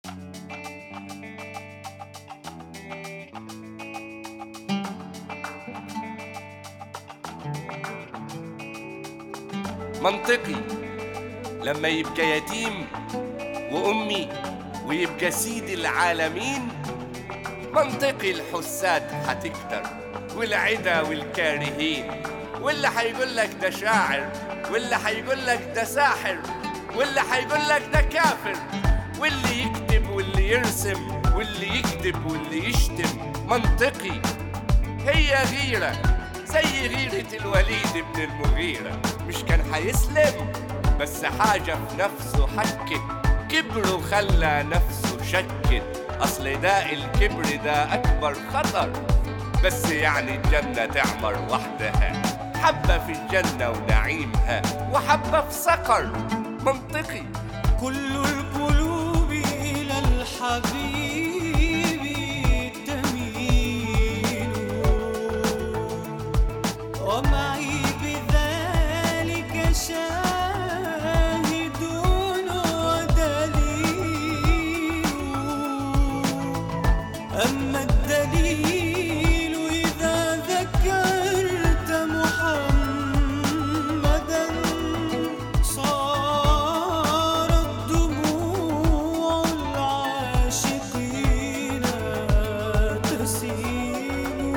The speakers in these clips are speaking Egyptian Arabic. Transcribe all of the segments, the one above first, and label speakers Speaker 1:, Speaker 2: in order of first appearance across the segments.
Speaker 1: منطقي لما يبقى يتيم وأمي ويبقى سيد العالمين منطقي الحساد هتكتر والعدا والكارهين واللي هيقول لك ده شاعر واللي هيقول لك ده ساحر واللي هيقول لك ده كافر واللي يكتب واللي يرسم واللي يكذب واللي يشتم منطقي هي غيرة زي غيرة الوليد بن المغيرة مش كان هيسلم بس حاجة في نفسه حكت كبر وخلى نفسه شكت أصل ده الكبر ده أكبر خطر بس يعني الجنة تعمر وحدها حبة في الجنة ونعيمها وحبة في سقر منطقي
Speaker 2: كل القلوب إلى الحبيب تميل ومعي بذلك شاهد ودليل أما الدليل إذا ذكرت محمدا صارت دموع العاشقين تسيل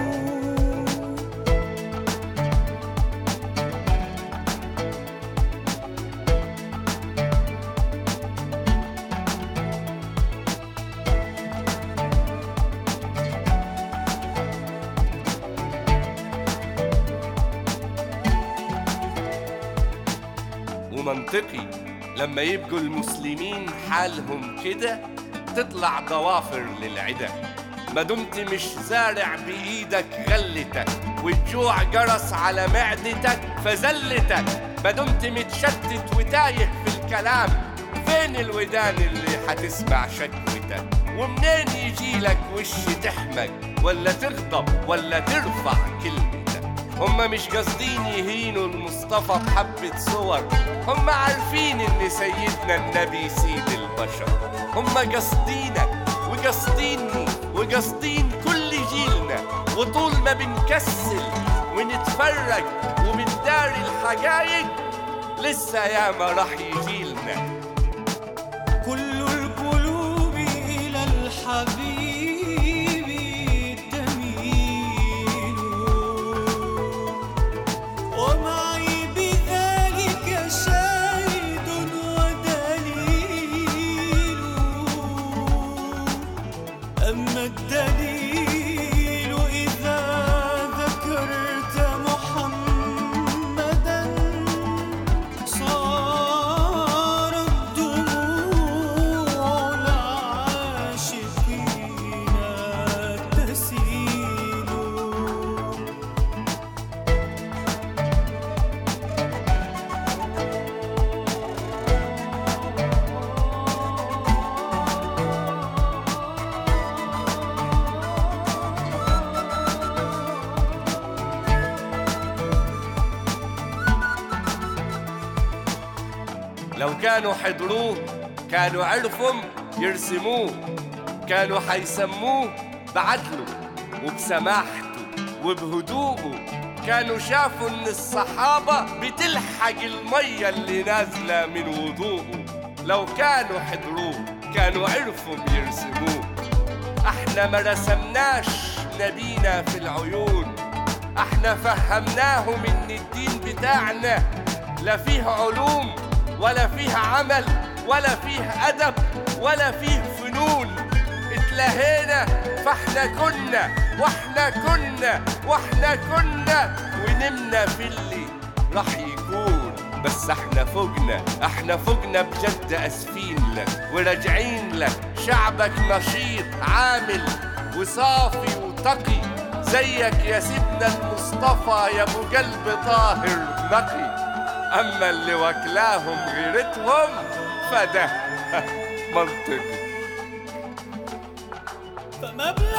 Speaker 1: ومنطقي لما يبقوا المسلمين حالهم كده تطلع ضوافر للعدا ما دمت مش زارع بإيدك غلتك والجوع جرس على معدتك فزلتك ما دمت متشتت وتايه في الكلام فين الودان اللي هتسمع شكوتك ومنين يجيلك وش تحمق ولا تغضب ولا ترفع كلمتك هم مش قاصدين يهينوا المصطفى بحبة صور هم عارفين ان سيدنا النبي سيد البشر هم قاصدينك وقاصديني وقاصدين كل جيلنا وطول ما بنكسل ونتفرج وبنداري الحقايق لسه ياما راح يجيلنا
Speaker 2: كل القلوب إلى الحبيب تميل ومعي بذلك شاهد ودليل أما الدليل إذا ذكرت محمدا صارت دموع العاشقين تسيل
Speaker 1: لو كانوا حضروه كانوا عرفهم يرسموه كانوا حيسموه بعدله وبسماحته وبهدوءه كانوا شافوا ان الصحابة بتلحق المية اللي نازلة من وضوءه لو كانوا حضروه كانوا عرفوا يرسموه احنا ما رسمناش نبينا في العيون احنا فهمناهم ان الدين بتاعنا لا فيه علوم ولا فيه عمل ولا فيه ادب ولا فيه فنون اتلهينا فاحنا كنا واحنا كنا واحنا كنا ونمنا في اللي راح يكون بس احنا فوقنا احنا فوقنا بجد اسفين لك وراجعين لك شعبك نشيط عامل وصافي وتقي زيك يا سيدنا المصطفى يا ابو قلب طاهر نقي اما اللي واكلاهم غيرتهم فده منطقي
Speaker 2: فمبلغ